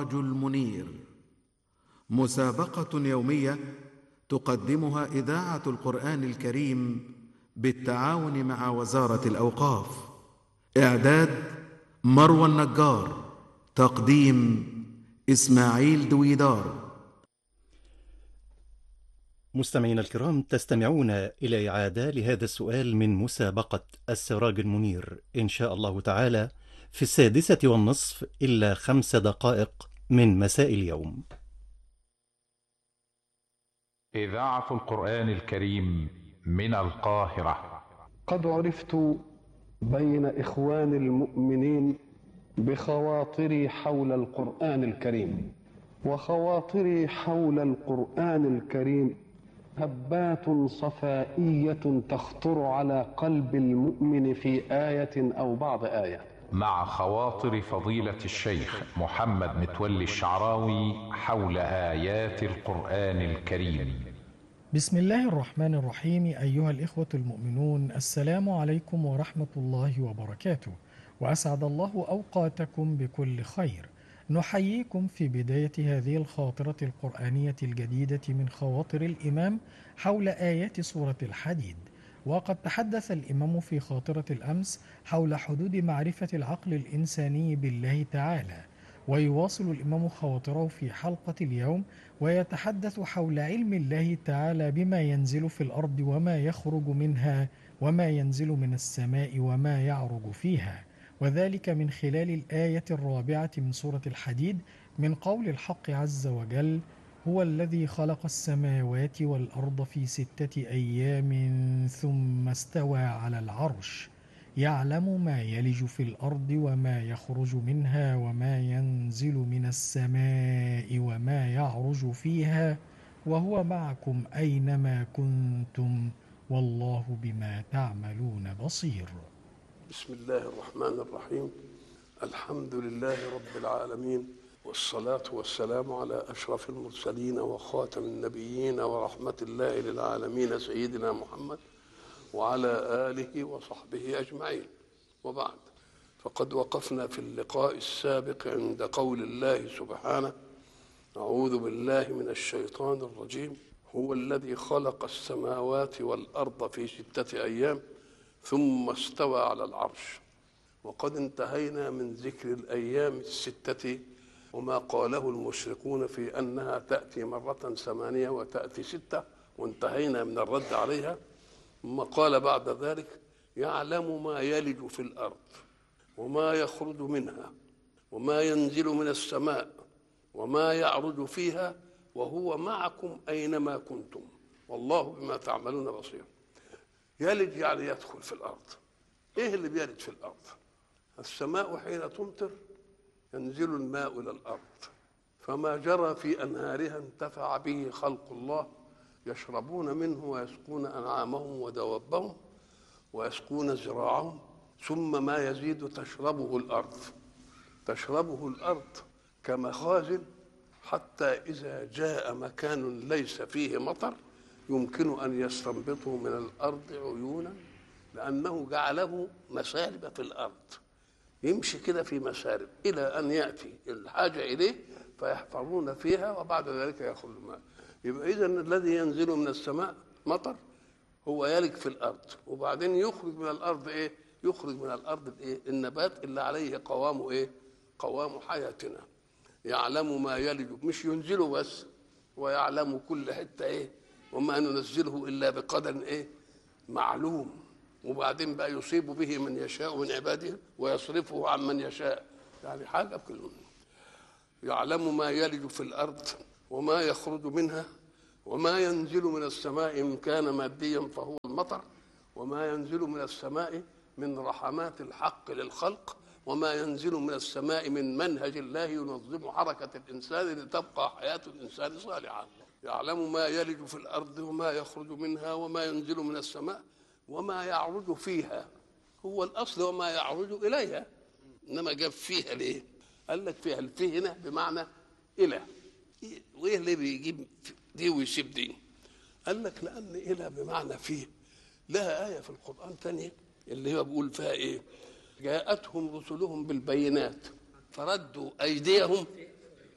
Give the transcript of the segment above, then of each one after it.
السراج المنير مسابقه يوميه تقدمها اذاعه القران الكريم بالتعاون مع وزاره الاوقاف اعداد مروى النجار تقديم اسماعيل دويدار مستمعينا الكرام تستمعون إلى إعادة لهذا السؤال من مسابقة السراج المنير إن شاء الله تعالى في السادسة والنصف إلا خمس دقائق من مساء اليوم إذاعة القرآن الكريم من القاهرة قد عرفت بين إخوان المؤمنين بخواطري حول القرآن الكريم وخواطري حول القرآن الكريم هبات صفائية تخطر على قلب المؤمن في آية أو بعض آية مع خواطر فضيلة الشيخ محمد متولي الشعراوي حول آيات القرآن الكريم بسم الله الرحمن الرحيم أيها الإخوة المؤمنون السلام عليكم ورحمة الله وبركاته وأسعد الله أوقاتكم بكل خير نحييكم في بداية هذه الخاطرة القرآنية الجديدة من خواطر الإمام حول آيات سورة الحديد وقد تحدث الإمام في خاطرة الأمس حول حدود معرفة العقل الإنساني بالله تعالى ويواصل الإمام خواطره في حلقة اليوم ويتحدث حول علم الله تعالى بما ينزل في الأرض وما يخرج منها وما ينزل من السماء وما يعرج فيها وذلك من خلال الآية الرابعة من سورة الحديد من قول الحق عز وجل هو الذي خلق السماوات والأرض في ستة أيام ثم استوى على العرش يعلم ما يلج في الأرض وما يخرج منها وما ينزل من السماء وما يعرج فيها وهو معكم أينما كنتم والله بما تعملون بصير بسم الله الرحمن الرحيم الحمد لله رب العالمين والصلاة والسلام على أشرف المرسلين وخاتم النبيين ورحمة الله للعالمين سيدنا محمد وعلى آله وصحبه أجمعين وبعد فقد وقفنا في اللقاء السابق عند قول الله سبحانه أعوذ بالله من الشيطان الرجيم هو الذي خلق السماوات والأرض في ستة أيام ثم استوى على العرش وقد انتهينا من ذكر الأيام الستة وما قاله المشركون في أنها تأتي مرة ثمانية وتأتي ستة وانتهينا من الرد عليها ثم قال بعد ذلك يعلم ما يلج في الارض وما يخرج منها وما ينزل من السماء وما يعرج فيها وهو معكم اينما كنتم والله بما تعملون بصير يلج يعني يدخل في الارض ايه اللي بيلج في الارض السماء حين تمطر ينزل الماء الى الارض فما جرى في انهارها انتفع به خلق الله يشربون منه ويسقون أنعامهم ودوابهم ويسقون زراعهم ثم ما يزيد تشربه الأرض تشربه الأرض كمخازن حتى إذا جاء مكان ليس فيه مطر يمكن أن يستنبطه من الأرض عيونا لأنه جعله مسارب في الأرض يمشي كده في مسارب إلى أن يأتي الحاجة إليه فيحفرون فيها وبعد ذلك يخرج الماء يبقى اذا الذي ينزل من السماء مطر هو يلج في الارض وبعدين يخرج من الارض ايه يخرج من الارض الايه النبات اللي عليه قوام ايه قوام حياتنا يعلم ما يلج مش ينزله بس ويعلم كل حته ايه وما ننزله الا بقدر ايه معلوم وبعدين بقى يصيب به من يشاء من عباده ويصرفه عن من يشاء يعني حاجه كلهم يعلم ما يلج في الارض وما يخرج منها وما ينزل من السماء إن كان ماديا فهو المطر وما ينزل من السماء من رحمات الحق للخلق وما ينزل من السماء من منهج الله ينظم حركة الإنسان لتبقى حياة الإنسان صالحة يعلم ما يلج في الأرض وما يخرج منها وما ينزل من السماء وما يعرج فيها هو الأصل وما يعرج إليها إنما جاب فيها ليه قال لك فيها الفيه هنا بمعنى إلى وايه اللي بيجيب دي ويسيب دي قال لك لان الى بمعنى فيه لها ايه في القران ثانيه اللي هو بيقول فيها ايه جاءتهم رسلهم بالبينات فردوا ايديهم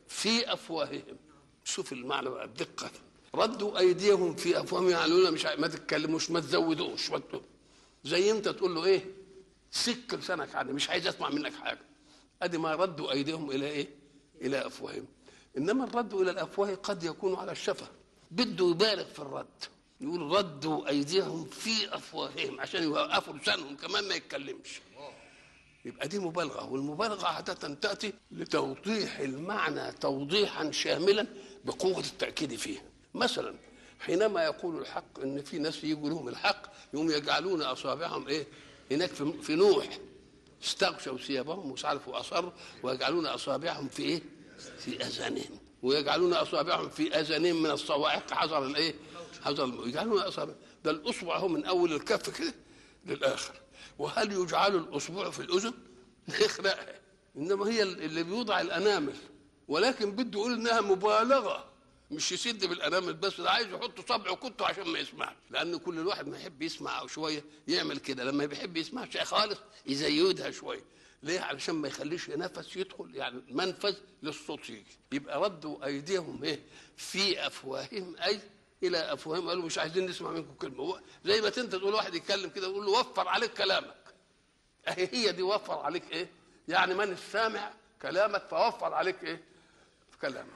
في افواههم شوف المعنى بقى بدقه ردوا ايديهم في افواههم يعني يقولوا مش ع- ما تتكلموش ما تزودوش ما ت- زي انت تقول له ايه سك لسانك عني مش عايز اسمع منك حاجه ادي ما ردوا ايديهم الى ايه الى افواههم انما الرد الى الافواه قد يكون على الشفه بده يبالغ في الرد يقول ردوا ايديهم في افواههم عشان يوقفوا لسانهم كمان ما يتكلمش يبقى دي مبالغه والمبالغه عاده تاتي لتوضيح المعنى توضيحا شاملا بقوه التاكيد فيه مثلا حينما يقول الحق ان في ناس يجوا لهم الحق يقوم يجعلون اصابعهم ايه هناك في, في نوح استغشوا ثيابهم مش عارف واصروا ويجعلون اصابعهم في ايه في اذانهم ويجعلون اصابعهم في اذانهم من الصواعق حذر الايه حذر الم- يجعلون اصابع ده الاصبع هو من اول الكف كده للاخر وهل يجعل الاصبع في الاذن يخرقها انما هي اللي بيوضع الانامل ولكن بده يقول انها مبالغه مش يسد بالانامل بس ده عايز يحط صبعه كته عشان ما يسمعش لان كل الواحد ما يحب يسمع او شويه يعمل كده لما بيحب يسمع شيء خالص يزيدها شويه ليه علشان ما يخليش نفس يدخل يعني منفذ للصوت يجي يبقى ردوا ايديهم ايه في افواههم اي الى افواههم قالوا مش عايزين نسمع منكم كلمه هو زي ما انت تقول واحد يتكلم كده تقول له وفر عليك كلامك اهي هي دي وفر عليك ايه يعني من السامع كلامك فوفر عليك ايه في كلامك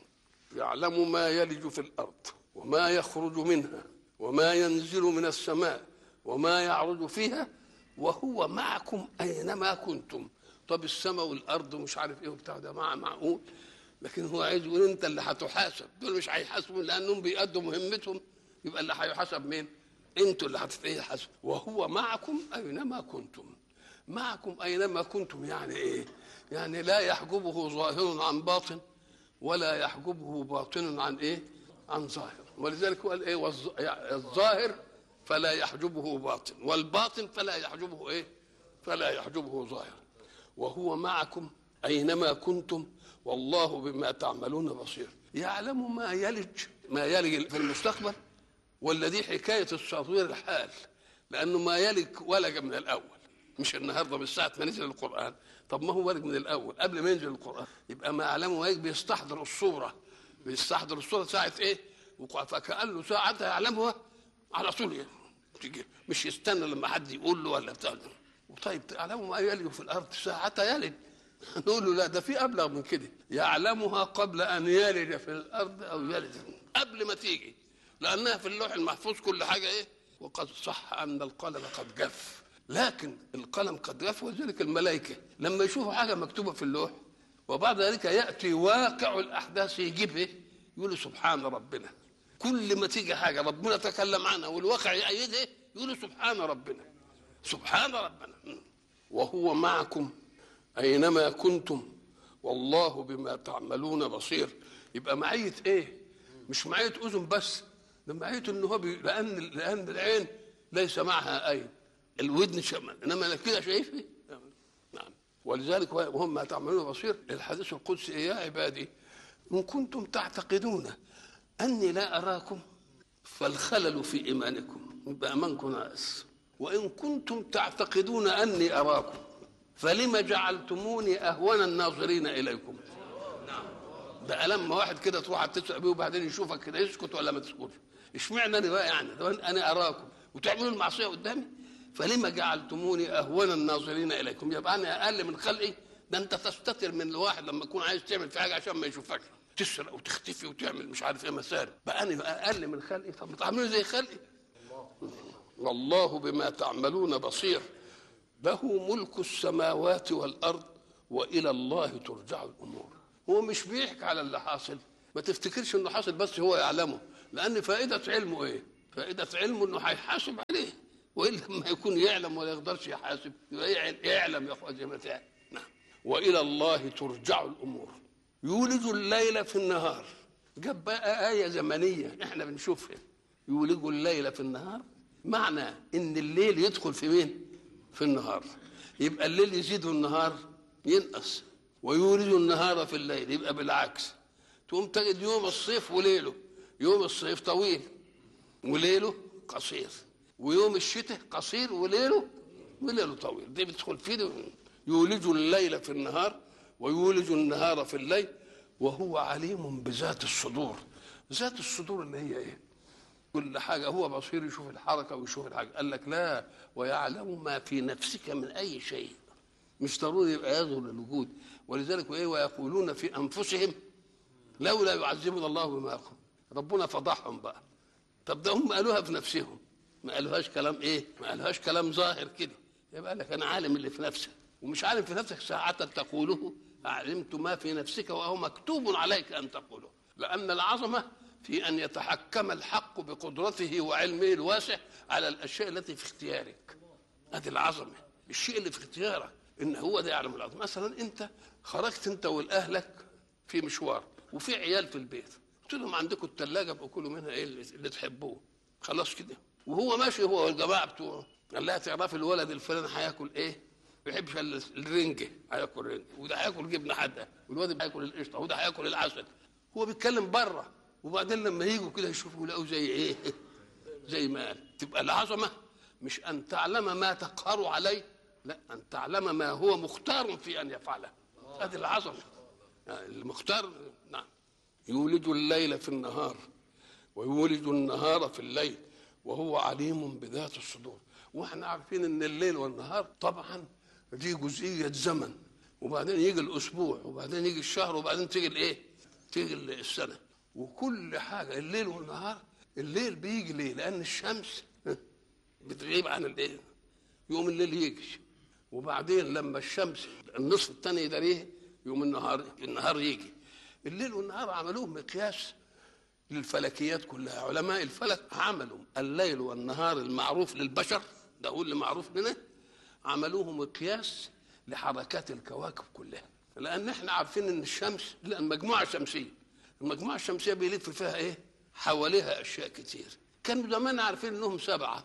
يعلم ما يلج في الارض وما يخرج منها وما ينزل من السماء وما يعرج فيها وهو معكم اينما كنتم طب السماء والارض ومش عارف ايه وبتاع ده مع معقول لكن هو عايز يقول انت اللي هتحاسب دول مش هيحاسبوا لانهم بيأدوا مهمتهم يبقى اللي هيحاسب مين؟ انتوا اللي هتتحاسبوا وهو معكم اينما كنتم معكم اينما كنتم يعني ايه؟ يعني لا يحجبه ظاهر عن باطن ولا يحجبه باطن عن ايه؟ عن ظاهر ولذلك هو قال ايه؟ والظ- يعني الظاهر فلا يحجبه باطن والباطن فلا يحجبه ايه؟ فلا يحجبه ظاهر وهو معكم اينما كنتم والله بما تعملون بصير يعلم ما يلج ما يلج في المستقبل ولا دي حكايه التطوير الحال لانه ما يلج ولج من الاول مش النهارده من ساعه ما نزل القران طب ما هو ولج من الاول قبل ما ينزل القران يبقى ما يعلمه ما يلج بيستحضر الصوره بيستحضر الصوره ساعه ايه وقع- فكانه ساعتها يعلمها على طول يعني. تيجي مش يستنى لما حد يقول له ولا بتاع طيب تعلموا ما يلج في الارض ساعتها يلج نقول له لا ده في ابلغ من كده يعلمها قبل ان يلج في الارض او يلج قبل ما تيجي لانها في اللوح المحفوظ كل حاجه ايه وقد صح ان القلم قد جف لكن القلم قد جف وذلك الملائكه لما يشوفوا حاجه مكتوبه في اللوح وبعد ذلك ياتي واقع الاحداث يجيب ايه يقولوا سبحان ربنا كل ما تيجي حاجه ربنا تكلم عنها والواقع يأيدها يقولوا سبحان ربنا سبحان ربنا وهو معكم اينما كنتم والله بما تعملون بصير يبقى معيه ايه مش معيه اذن بس ده معيه ان هو بي... لان لان العين ليس معها عين الودن شمال انما أنا كده شايف ايه نعم ولذلك وهم ما تعملون بصير الحديث القدسي إيه يا عبادي ان كنتم تعتقدون اني لا اراكم فالخلل في ايمانكم يبقى ايمانكم ناقص وان كنتم تعتقدون اني اراكم فلم جعلتموني اهون الناظرين اليكم ده لما واحد كده تروح تسأل بيه وبعدين يشوفك كده يسكت ولا ما تسكتش اشمعنى انا بقى يعني ده انا اراكم وتعملوا المعصيه قدامي فلما جعلتموني اهون الناظرين اليكم يبقى انا اقل من خلقي ده انت تستتر من الواحد لما يكون عايز تعمل في حاجه عشان ما يشوفكش تسرق وتختفي وتعمل مش عارف ايه مسارب بقى انا اقل من خلقي طب ما تعملوا زي خلقي والله بما تعملون بصير له ملك السماوات والارض والى الله ترجع الامور هو مش بيحكي على اللي حاصل ما تفتكرش انه حاصل بس هو يعلمه لان فائده علمه ايه فائده علمه انه هيحاسب عليه والا لما يكون يعلم ولا يقدرش يحاسب يبقى يعلم يا اخوان زي ما تعلم نعم والى الله ترجع الامور يولج الليل في النهار جاب بقى آية زمنية احنا بنشوفها يولج الليل في النهار معنى ان الليل يدخل في مين في النهار يبقى الليل يزيد والنهار ينقص ويولج النهار في الليل يبقى بالعكس تقوم تجد يوم الصيف وليله يوم الصيف طويل وليله قصير ويوم الشتاء قصير وليله وليله طويل دي بتدخل فيه دي يولج الليل في النهار ويولج النهار في الليل وهو عليم بذات الصدور ذات الصدور اللي هي ايه كل حاجة هو بصير يشوف الحركة ويشوف الحاجة قال لك لا ويعلم ما في نفسك من أي شيء مش ضروري يبقى يظهر للوجود ولذلك ايه ويقولون في أنفسهم لولا يعذبنا الله بما يقول ربنا فضحهم بقى طب ده هم قالوها في نفسهم ما قالوهاش كلام ايه ما قالوهاش كلام ظاهر كده يبقى لك انا عالم اللي في نفسك ومش عالم في نفسك ساعة تقوله علمت ما في نفسك وهو مكتوب عليك ان تقوله لان العظمه في ان يتحكم الحق بقدرته وعلمه الواسع على الاشياء التي في اختيارك هذه العظمه الشيء اللي في اختيارك ان هو ده يعلم العظمه مثلا انت خرجت انت والاهلك في مشوار وفي عيال في البيت قلت لهم عندكم الثلاجه ابقوا كلوا منها ايه اللي, اللي تحبوه خلاص كده وهو ماشي هو والجماعه بتوعه قال لها تعرفي الولد الفلاني هياكل ايه؟ ما بيحبش الرنجه هياكل رنجه وده هياكل جبنه حاده والواد هياكل القشطه وده هياكل العسل هو بيتكلم بره وبعدين لما يجوا كده يشوفوا يلاقوا زي ايه؟ زي ما قال تبقى العظمه مش ان تعلم ما تقهر عليه لا ان تعلم ما هو مختار في ان يفعله هذه العظمه يعني المختار نعم يولج الليل في النهار ويولج النهار في الليل وهو عليم بذات الصدور واحنا عارفين ان الليل والنهار طبعا دي جزئيه زمن وبعدين يجي الاسبوع وبعدين يجي الشهر وبعدين تيجي الايه؟ تيجي السنه وكل حاجه الليل والنهار الليل بيجي ليه؟ لان الشمس بتغيب عن الايه؟ يوم الليل يجي وبعدين لما الشمس النصف الثاني يداريه يوم النهار النهار يجي الليل والنهار عملوه مقياس للفلكيات كلها علماء الفلك عملوا الليل والنهار المعروف للبشر ده هو اللي معروف لنا عملوه مقياس لحركات الكواكب كلها لان احنا عارفين ان الشمس لان مجموعه شمسيه المجموعه الشمسيه بيلف فيها ايه حواليها اشياء كتير كانوا زمان عارفين انهم سبعه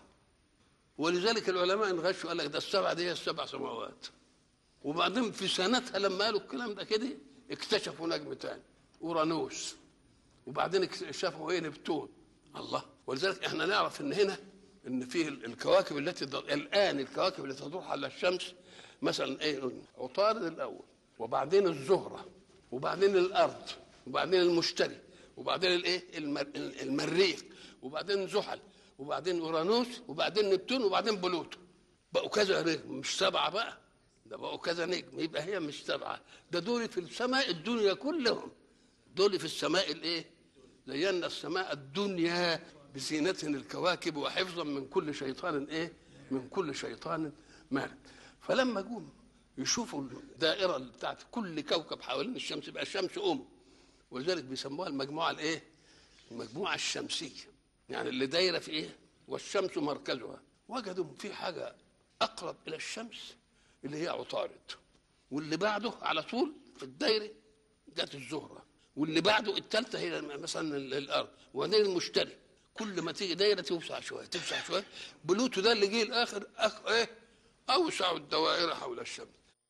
ولذلك العلماء انغشوا قال لك ده السبعه دي هي السبع سماوات وبعدين في سنتها لما قالوا الكلام ده كده اكتشفوا نجم تاني اورانوس وبعدين اكتشفوا ايه نبتون الله ولذلك احنا نعرف ان هنا ان في الكواكب التي الان الكواكب التي تدور على الشمس مثلا ايه عطارد الاول وبعدين الزهره وبعدين الارض وبعدين المشتري وبعدين الايه المر... المريخ وبعدين زحل وبعدين اورانوس وبعدين نبتون وبعدين بلوتو بقوا كذا نجم مش سبعه بقى ده بقوا كذا نجم يبقى هي مش سبعه ده دول في السماء الدنيا كلهم دول في السماء الايه زينا السماء الدنيا بزينة الكواكب وحفظا من كل شيطان ايه من كل شيطان مارد فلما جم يشوفوا الدائرة بتاعت كل كوكب حوالين الشمس يبقى الشمس أم ولذلك بيسموها المجموعة الايه المجموعة الشمسية يعني اللي دايرة في ايه والشمس مركزها وجدوا في حاجة أقرب إلى الشمس اللي هي عطارد واللي بعده على طول في الدايرة جت الزهرة واللي بعده الثالثه هي مثلا الارض وبعدين المشتري كل ما تيجي دايره توسع شويه توسع شويه بلوتو ده اللي جه الاخر أخ... ايه اوسع الدوائر حول الشمس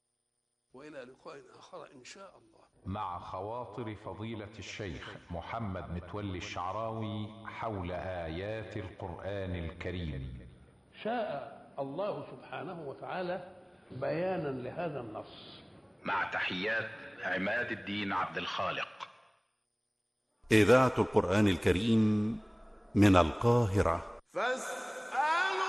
والى لقاء اخر ان شاء الله مع خواطر فضيلة الشيخ محمد متولي الشعراوي حول آيات القرآن الكريم شاء الله سبحانه وتعالى بيانا لهذا النص مع تحيات عماد الدين عبد الخالق إذاعة القرآن الكريم من القاهرة فاستمعوا